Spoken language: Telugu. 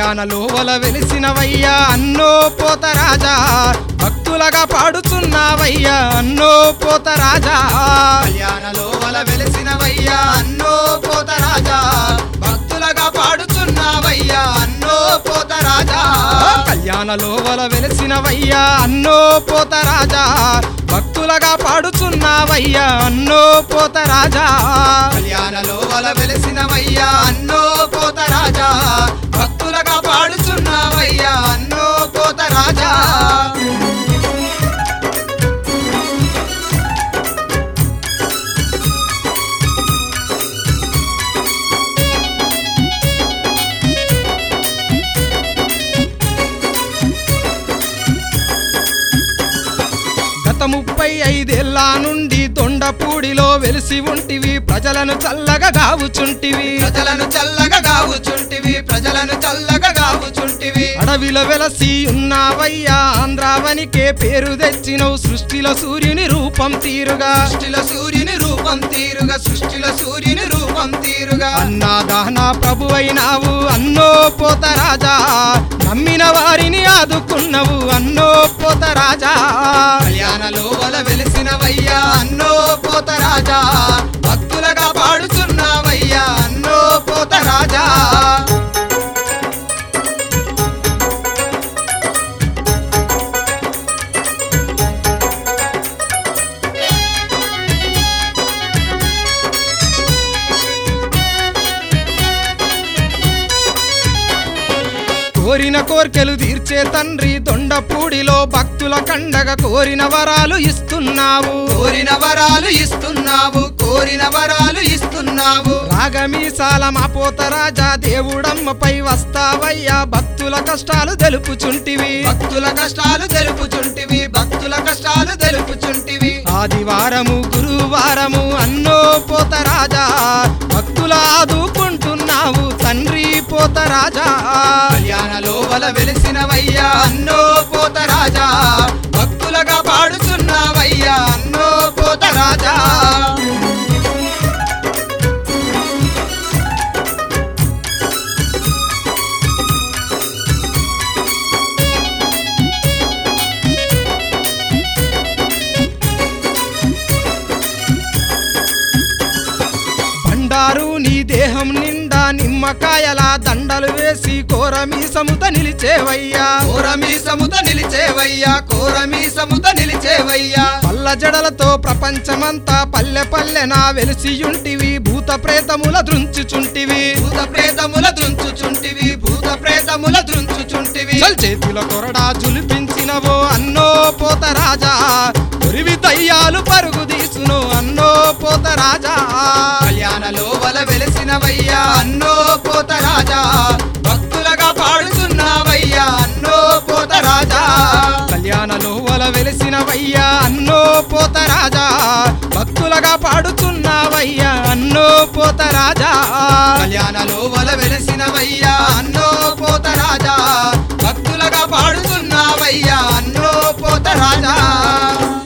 కళ్యాణ లోవల వెలిసినవయ్యా అన్నో పోతరాజా భక్తులగా పాడుచున్నావయ్యా అన్నో పోతరాజా కళ్యాణ లోవల వెలిసినవయ్యా అన్నో పోతరాజా భక్తులగా పాడుచున్నావయ్యా అన్నో పోతరాజా కళ్యాణ లోవల వెలిసినవయ్యా అన్నో పోతరాజా భక్తులగా పాడుచున్నావయ్యా అన్నో పోతరాజా కళ్యాణ లోవల వెలిసినవయ్యా అన్నో పోతరాజా భక్తులగా పాడుచున్నావయ్యా అన్నో పోతరాజా గత ముప్పై ఐదేళ్ల నుండి దొండపూడిలో వెలిసి ఉంటివి ప్రజలను చల్లగా గావుచుంటివి ప్రజలను చల్లగా గావుచుంటివి ప్రజలను చల్లగా గావుచుంటివి అడవిలో వెలసి ఉన్నావయ్యా ఆంధ్రావనికే పేరు తెచ్చినవు సృష్టిలో సూర్యుని రూపం తీరుగా సృష్టిలో సూర్యుని రూపం తీరుగా సృష్టిలో సూర్యుని రూపం తీరుగా అన్నాదాన ప్రభువైనావు అన్నో పోతరాజా నమ్మిన వారిని ఆదుకున్నవు అన్నో పోతరాజా కళ్యాణ లోవల వెలిసినవయ్యా అన్నో పోతరాజా భక్తులగా పాడుచున్నావయ్యా అన్నో పోతరాజా కోరిన కోర్కెలు తీర్చే తండ్రి దొండపూడిలో భక్తుల కండగ కోరిన వరాలు ఇస్తున్నావు కోరిన వరాలు ఇస్తున్నావు కోరిన వరాలు ఇస్తున్నావు రాగమీసాల మా పోతరాజా దేవుడమ్మపై వస్తావయ్యా భక్తుల కష్టాలు తెలుపుచుంటివి భక్తుల కష్టాలు తెలుపుచుంటివి భక్తుల కష్టాలు తెలుపుచుంటివి ఆదివారము గురువారము అన్నో పోతరాజా భక్తుల ఆదుకుంటున్నావు తండ్రి పోతరాజా కళ్యాణ లోవల వెలిసినవయ్యా అన్నో పోతరాజా భక్తులగా పాడుచున్నావయ్యా అన్నో పోతరాజా బండారు నీ దేహం నిండా నిమ్మకాయల దండలు వేసి కోరమీ సముత నిలిచేవయ్యా కోరమీ సముత నిలిచేవయ్యా కోరమీ సముత నిలిచేవయ్యా పల్ల జడలతో ప్రపంచమంతా పల్లె పల్లెన వెలిసియుంటివి భూత ప్రేతముల దృంచుచుంటివి భూత ప్రేతముల దృంచుచుంటివి భూత ప్రేతముల దృంచుచుంటివి చల్ చేతుల కొరడా జులిపించినవో అన్నో పోతరాజా ఉరివి దయ్యాలు పరుగు తీసును అన్నో పోతరాజా కళ్యాణ లోవల వెలిసినవయ్యా అన్నో పోతరాజా భక్తులగా పాడుతున్నావయ్యా అన్నో పోతరాజా కళ్యాణ లోవల వెలిసినవయ్యా అన్నో పోతరాజా భక్తులగా పాడుచున్నావయ్యా అన్నో పోతరాజా కళ్యాణ లోవల వెలిసినవయ్యా అన్నో పోతరాజా భక్తులగా పాడుతున్నావయ్యా అన్నో పోతరాజా